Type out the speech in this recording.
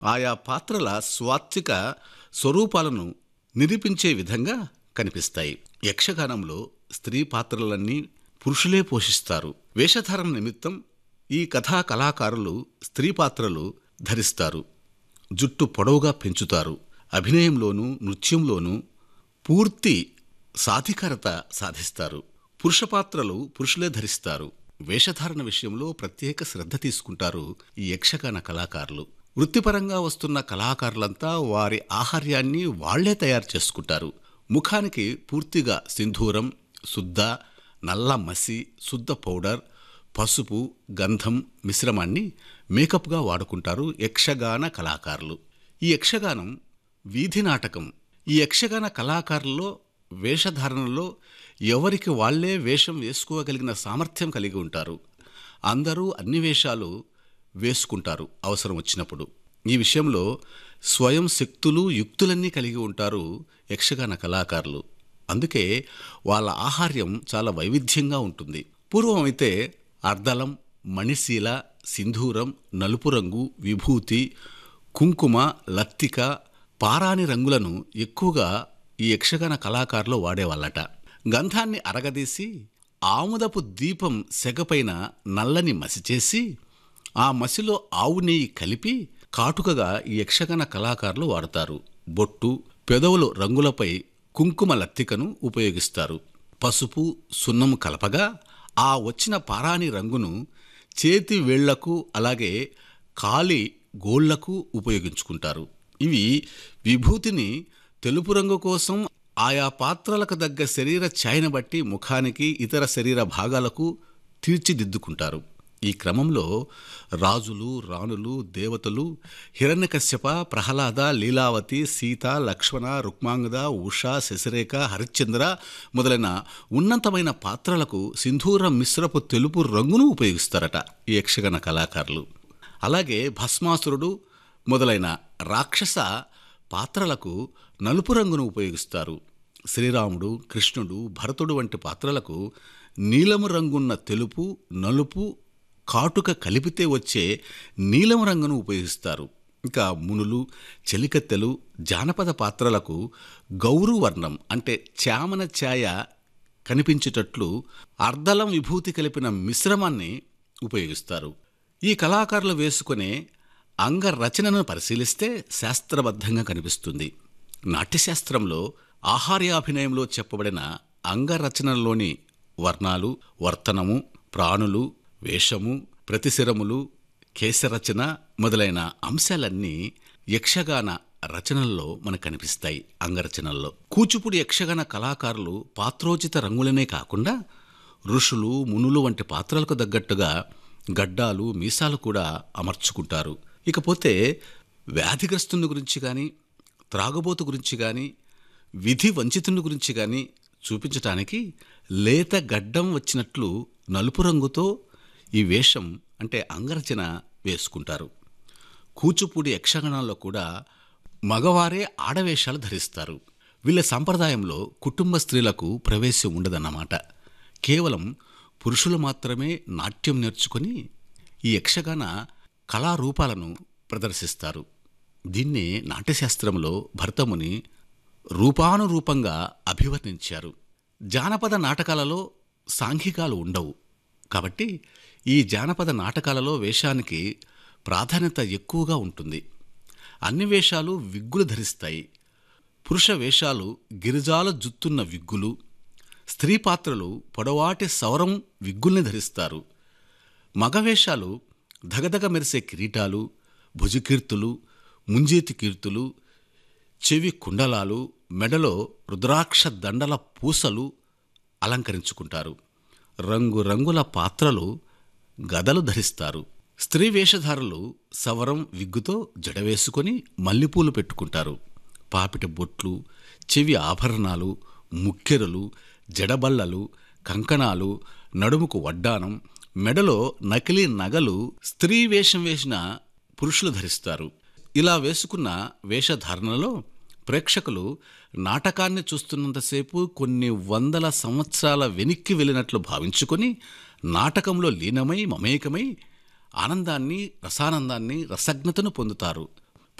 ఆయా పాత్రల స్వాత్విక స్వరూపాలను నిరూపించే విధంగా కనిపిస్తాయి యక్షగానంలో స్త్రీ పాత్రలన్నీ పురుషులే పోషిస్తారు వేషధారణ నిమిత్తం ఈ కథా కళాకారులు స్త్రీ పాత్రలు ధరిస్తారు జుట్టు పొడవుగా పెంచుతారు అభినయంలోనూ నృత్యంలోనూ పూర్తి సాధికారత సాధిస్తారు పురుష పాత్రలు పురుషులే ధరిస్తారు వేషధారణ విషయంలో ప్రత్యేక శ్రద్ధ తీసుకుంటారు ఈ యక్షగాన కళాకారులు వృత్తిపరంగా వస్తున్న కళాకారులంతా వారి ఆహార్యాన్ని వాళ్లే తయారు చేసుకుంటారు ముఖానికి పూర్తిగా సింధూరం శుద్ధ నల్ల మసి శుద్ధ పౌడర్ పసుపు గంధం మిశ్రమాన్ని మేకప్గా వాడుకుంటారు యక్షగాన కళాకారులు ఈ యక్షగానం వీధి నాటకం ఈ యక్షగాన కళాకారుల్లో వేషధారణలో ఎవరికి వాళ్లే వేషం వేసుకోగలిగిన సామర్థ్యం కలిగి ఉంటారు అందరూ అన్ని వేషాలు వేసుకుంటారు అవసరం వచ్చినప్పుడు ఈ విషయంలో స్వయం శక్తులు యుక్తులన్నీ కలిగి ఉంటారు యక్షగాన కళాకారులు అందుకే వాళ్ళ ఆహార్యం చాలా వైవిధ్యంగా ఉంటుంది పూర్వం అయితే అర్ధలం మణిశీల సింధూరం నలుపు రంగు విభూతి కుంకుమ లత్తిక పారాని రంగులను ఎక్కువగా ఈ యక్షగాన కళాకారులు వాడేవాళ్ళట గంధాన్ని అరగదీసి ఆముదపు దీపం సెగపైన నల్లని మసి చేసి ఆ మసిలో ఆవు నెయ్యి కలిపి కాటుకగా ఈ యక్షగాన కళాకారులు వాడతారు బొట్టు పెదవులు రంగులపై కుంకుమ లత్తికను ఉపయోగిస్తారు పసుపు సున్నము కలపగా ఆ వచ్చిన పారాని రంగును చేతి వేళ్లకు అలాగే కాలి గోళ్లకు ఉపయోగించుకుంటారు ఇవి విభూతిని తెలుపు రంగు కోసం ఆయా పాత్రలకు దగ్గ శరీర ఛాయను బట్టి ముఖానికి ఇతర శరీర భాగాలకు తీర్చిదిద్దుకుంటారు ఈ క్రమంలో రాజులు రాణులు దేవతలు హిరణ్యకశ్యప ప్రహ్లాద లీలావతి సీత లక్ష్మణ రుక్మాంగద ఉషా శశిరేఖ హరిశ్చంద్ర మొదలైన ఉన్నతమైన పాత్రలకు సింధూర మిశ్రపు తెలుపు రంగును ఉపయోగిస్తారట ఈ యక్షగణ కళాకారులు అలాగే భస్మాసురుడు మొదలైన రాక్షస పాత్రలకు నలుపు రంగును ఉపయోగిస్తారు శ్రీరాముడు కృష్ణుడు భరతుడు వంటి పాత్రలకు నీలము రంగున్న తెలుపు నలుపు కాటుక కలిపితే వచ్చే నీలం రంగును ఉపయోగిస్తారు ఇంకా మునులు చెలికత్తెలు జానపద పాత్రలకు గౌరు వర్ణం అంటే చామన ఛాయ కనిపించేటట్లు అర్ధలం విభూతి కలిపిన మిశ్రమాన్ని ఉపయోగిస్తారు ఈ కళాకారులు వేసుకునే అంగరచనను పరిశీలిస్తే శాస్త్రబద్ధంగా కనిపిస్తుంది నాట్యశాస్త్రంలో ఆహార్యాభినయంలో చెప్పబడిన అంగరచనలోని వర్ణాలు వర్తనము ప్రాణులు వేషము ప్రతిశిరములు కేశరచన మొదలైన అంశాలన్నీ యక్షగాన రచనల్లో మనకు కనిపిస్తాయి అంగరచనల్లో కూచిపూడి యక్షగాన కళాకారులు పాత్రోచిత రంగులనే కాకుండా ఋషులు మునులు వంటి పాత్రలకు తగ్గట్టుగా గడ్డాలు మీసాలు కూడా అమర్చుకుంటారు ఇకపోతే వ్యాధిగ్రస్తుని గురించి కానీ త్రాగుబోతు గురించి కానీ విధి వంచితుని గురించి కానీ చూపించటానికి లేత గడ్డం వచ్చినట్లు నలుపు రంగుతో ఈ వేషం అంటే అంగరచన వేసుకుంటారు కూచిపూడి యక్షగణాల్లో కూడా మగవారే ఆడవేషాలు ధరిస్తారు వీళ్ళ సంప్రదాయంలో కుటుంబ స్త్రీలకు ప్రవేశం ఉండదన్నమాట కేవలం పురుషులు మాత్రమే నాట్యం నేర్చుకొని ఈ యక్షగాన కళారూపాలను ప్రదర్శిస్తారు దీన్నే నాట్యశాస్త్రంలో భరతముని రూపానురూపంగా అభివర్ణించారు జానపద నాటకాలలో సాంఘికాలు ఉండవు కాబట్టి ఈ జానపద నాటకాలలో వేషానికి ప్రాధాన్యత ఎక్కువగా ఉంటుంది అన్ని వేషాలు విగ్గులు ధరిస్తాయి పురుష వేషాలు గిరిజాల జుత్తున్న విగ్గులు స్త్రీ పాత్రలు పొడవాటి సౌరం విగ్గుల్ని ధరిస్తారు మగవేషాలు ధగధగ మెరిసే కిరీటాలు భుజకీర్తులు ముంజేతి కీర్తులు చెవి కుండలాలు మెడలో రుద్రాక్ష దండల పూసలు అలంకరించుకుంటారు రంగురంగుల పాత్రలు గదలు ధరిస్తారు స్త్రీ వేషధారులు సవరం విగ్గుతో జడవేసుకొని మల్లెపూలు పెట్టుకుంటారు పాపిట బొట్లు చెవి ఆభరణాలు ముక్కెరలు జడబల్లలు కంకణాలు నడుముకు వడ్డానం మెడలో నకిలీ నగలు స్త్రీ వేషం వేసిన పురుషులు ధరిస్తారు ఇలా వేసుకున్న వేషధారణలో ప్రేక్షకులు నాటకాన్ని చూస్తున్నంతసేపు కొన్ని వందల సంవత్సరాల వెనక్కి వెళ్ళినట్లు భావించుకొని నాటకంలో లీనమై మమేకమై ఆనందాన్ని రసానందాన్ని రసజ్ఞతను పొందుతారు